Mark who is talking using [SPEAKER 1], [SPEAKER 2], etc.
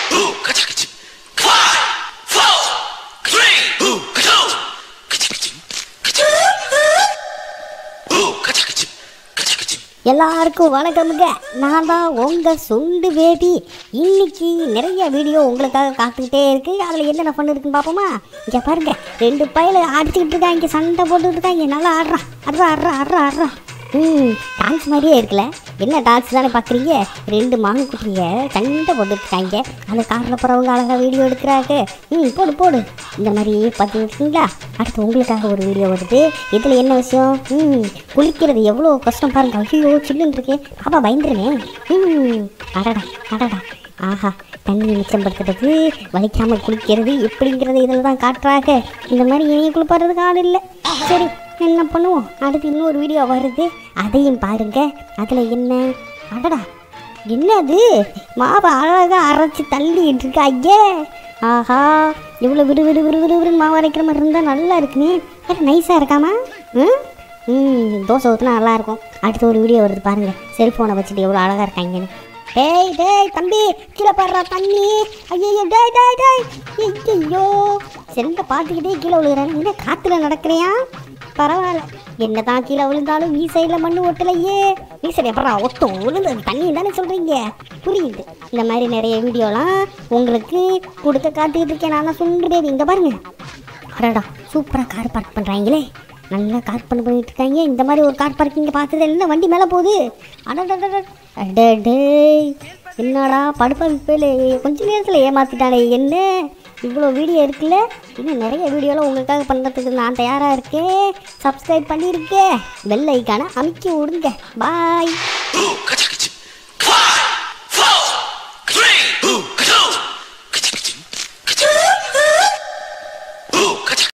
[SPEAKER 1] Ooh, ka-chicka-ching. Five, four, three, ooh, ka-choo. Ka-chicka-ching, ka-chicka-ching. Ooh, ka-chicka-ching, ka-chicka-ching.
[SPEAKER 2] எல்லாருக்கும் வணக்கமுங்க நான் தான் உங்கள் சுண்டு பேபி இன்னைக்கு நிறைய வீடியோ உங்களுக்காக காத்துக்கிட்டே இருக்கு அதில் என்னென்ன பண்ணு இருக்குன்னு பார்ப்போமா இங்கே பாருங்க ரெண்டு பயில அடிச்சுக்கிட்டு இருக்காங்க சண்டை போட்டுக்கிட்டு இருக்காங்க நல்லா ஆடுறான் ஆடுறா ஆடுறா ஆடுறா ஆடுறா ம் டான்ஸ் மாதிரியே இருக்குல்ல என்ன டான்ஸ் தானே பார்க்குறீங்க ரெண்டு மான் குட்டிங்க சண்டை போட்டுட்டு இருக்காங்க அந்த காரில் போகிறவங்க அழகாக வீடியோ எடுக்கிறாங்க ம் போடு போடு இந்த மாதிரி பார்த்துக்கிட்டீங்களா அடுத்து உங்களுக்காக ஒரு வீடியோ வருது இதில் என்ன விஷயம் ம் குளிக்கிறது எவ்வளோ கஷ்டம் பாருங்க ஐயோ சில்லுன்னு இருக்கு பாப்பா பயந்துருமே ம் அடடா அடடா ஆஹா தண்ணி மிச்சப்படுத்துறது வலிக்காமல் குளிக்கிறது எப்படிங்கிறது இதில் தான் காட்டுறாங்க இந்த மாதிரி இணைய குளிப்பாடுறதுக்கு ஆள் இல்லை சரி என்ன பண்ணுவோம் அடுத்து இன்னொரு வீடியோ வருது அதையும் பாருங்க அதில் என்ன அடடா என்னது மாவை அழகாக அரைச்சி தள்ளிட்டு இருக்கா ஐயே ஆஹா இவ்வளோ விடு விடு விடு விடு விடு மாவு அரைக்கிற மாதிரி இருந்தால் நல்லா இருக்குமே நைஸாக இருக்காமா ம் ம் தோசை ஊற்றினா நல்லா இருக்கும் அடுத்து ஒரு வீடியோ வருது பாருங்க செல்ஃபோனை வச்சுட்டு எவ்வளோ அழகாக இருக்காங்கன்னு டேய் டேய் தம்பி கீழே பாடுறா தண்ணி ஐயோ டேய் டேய் டேய் ஐயோ செல்ல பார்த்துக்கிட்டே கீழே விழுகிறாங்க என்ன காற்றுல நடக்கிறியா பரவாயில்ல என்ன தான் கீழே விழுந்தாலும் வீ சைடில் மண்ணு ஒட்டலையே வீ சைடு எப்படா ஒட்டும் விழுந்து தண்ணி தானே சொல்கிறீங்க புரியுது இந்த மாதிரி நிறைய வீடியோலாம் உங்களுக்கு கொடுக்க காத்துக்கிட்டு இருக்கேன் நான் தான் சொல்கிறேன் இங்கே பாருங்க அடடா சூப்பராக கார் பார்க் பண்ணுறாங்களே நல்லா கார் பண்ண பண்ணிட்டு இருக்காங்க இந்த மாதிரி ஒரு கார் பார்க்கிங்க பார்த்தது என்ன வண்டி மேலே போகுது அடடடட அடடே என்னடா படுப்பா இப்போ கொஞ்ச நேரத்தில் ஏமாத்திட்டானே என்ன இவ்வளோ வீடியோ இருக்குல்ல இன்னும் நிறைய வீடியோலாம் உங்களுக்காக பண்ணுறதுக்கு நான் தயாராக இருக்கேன் சப்ஸ்கிரைப் பண்ணியிருக்கேன் பெல் ஐக்கானை அமைக்கி விடுங்க பாய்
[SPEAKER 1] Ooh, ka-chicka-ching.